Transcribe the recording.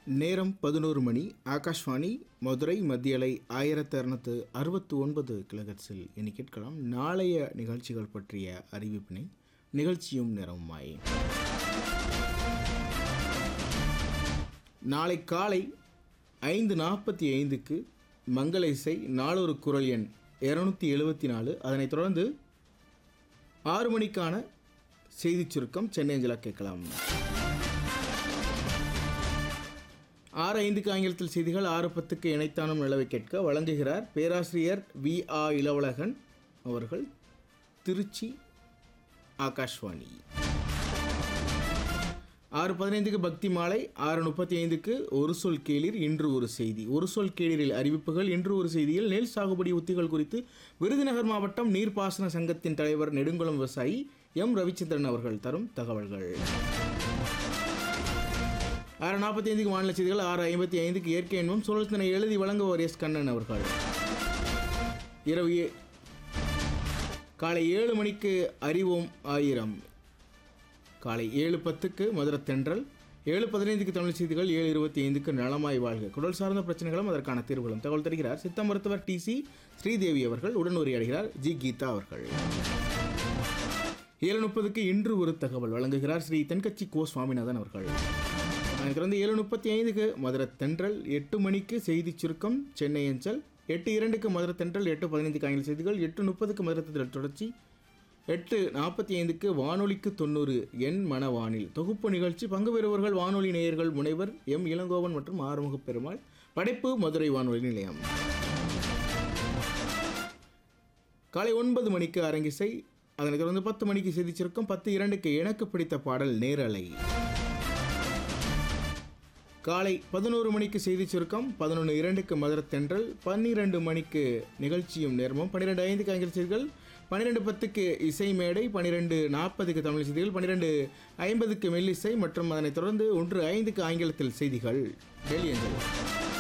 நேரம் பதினோரு மணி ஆகாஷ்வாணி மதுரை மத்தியலை ஆயிரத்தி அறுநூத்து அறுபத்தி ஒன்பது கிலகட்ஸில் இனி கேட்கலாம் நாளைய நிகழ்ச்சிகள் பற்றிய அறிவிப்பினை நிகழ்ச்சியும் நிறவுமாய் நாளை காலை ஐந்து நாற்பத்தி ஐந்துக்கு மங்கள இசை நாளொரு குரல் எண் இரநூத்தி எழுபத்தி நாலு அதனைத் தொடர்ந்து ஆறு மணிக்கான செய்திச் சுருக்கம் சென்னை அஞ்சலா கேட்கலாம் ஆறு ஐந்துக்கு ஆங்கிலத்தில் செய்திகள் ஆறு பத்துக்கு இணைத்தானும் நிலவை கேட்க வழங்குகிறார் பேராசிரியர் வி ஆ இளவழகன் அவர்கள் திருச்சி ஆகாஷ்வாணி ஆறு பதினைந்துக்கு பக்தி மாலை ஆறு முப்பத்தி ஐந்துக்கு ஒரு சொல் கேளிர் இன்று ஒரு செய்தி ஒரு சொல் கேளிரில் அறிவிப்புகள் இன்று ஒரு செய்தியில் நெல் சாகுபடி உத்திகள் குறித்து விருதுநகர் மாவட்டம் நீர்ப்பாசன சங்கத்தின் தலைவர் நெடுங்குளம் விவசாயி எம் ரவிச்சந்திரன் அவர்கள் தரும் தகவல்கள் ஆறு நாற்பத்தி ஐந்துக்கு மாநில செய்திகள் ஆறு ஐம்பத்தி ஐந்துக்கு இயற்கை என்பம் சுழல்தனை எழுதி வழங்குவர் எஸ் கண்ணன் அவர்கள் இரவு ஏ- காலை ஏழு மணிக்கு அறிவோம் ஆயிரம் காலை ஏழு பத்துக்கு மதுரை தென்றல் ஏழு பதினைந்துக்கு தமிழ் செய்திகள் ஏழு இருபத்தி ஐந்துக்கு நலமாய் வாழ்க குடல் சார்ந்த பிரச்சனைகளும் அதற்கான தீர்வுகளும் தகவல் தருகிறார் சித்த மருத்துவர் டி சி ஸ்ரீதேவி அவர்கள் உடன் உரையாடுகிறார் ஜி கீதா அவர்கள் ஏழு முப்பதுக்கு இன்று ஒரு தகவல் வழங்குகிறார் ஸ்ரீ தென்கட்சி கோ சுவாமிநாதன் அவர்கள் அதனைத் தொடர்ந்து ஏழு முப்பத்தி ஐந்துக்கு மதுரை தென்றல் எட்டு மணிக்கு செய்தி சுருக்கம் சென்னை அஞ்சல் எட்டு இரண்டுக்கு மதுரை தென்றல் எட்டு பதினைந்துக்கு ஆங்கில செய்திகள் எட்டு முப்பதுக்கு மதுரை தென்றல் தொடர்ச்சி எட்டு நாற்பத்தி ஐந்துக்கு வானொலிக்கு தொண்ணூறு என் மனவானில் தொகுப்பு நிகழ்ச்சி பங்கு பெறுபவர்கள் வானொலி நேயர்கள் முனைவர் எம் இளங்கோவன் மற்றும் ஆறுமுக பெருமாள் படைப்பு மதுரை வானொலி நிலையம் காலை ஒன்பது மணிக்கு அரங்கிசை அதனைத் தொடர்ந்து பத்து மணிக்கு செய்தி சுருக்கம் பத்து இரண்டுக்கு எனக்கு பிடித்த பாடல் நேரலை காலை பதினோரு மணிக்கு செய்தி சுருக்கம் பதினொன்று இரண்டுக்கு மதுரை தென்றல் பன்னிரெண்டு மணிக்கு நிகழ்ச்சியும் நேரமும் பன்னிரெண்டு ஐந்துக்கு ஆங்கில செய்திகள் பன்னிரெண்டு பத்துக்கு இசை மேடை பன்னிரெண்டு நாற்பதுக்கு தமிழ் செய்திகள் பன்னிரெண்டு ஐம்பதுக்கு மெல்லிசை மற்றும் அதனைத் தொடர்ந்து ஒன்று ஐந்துக்கு ஆங்கிலத்தில் செய்திகள் டெல்லி அஞ்சல்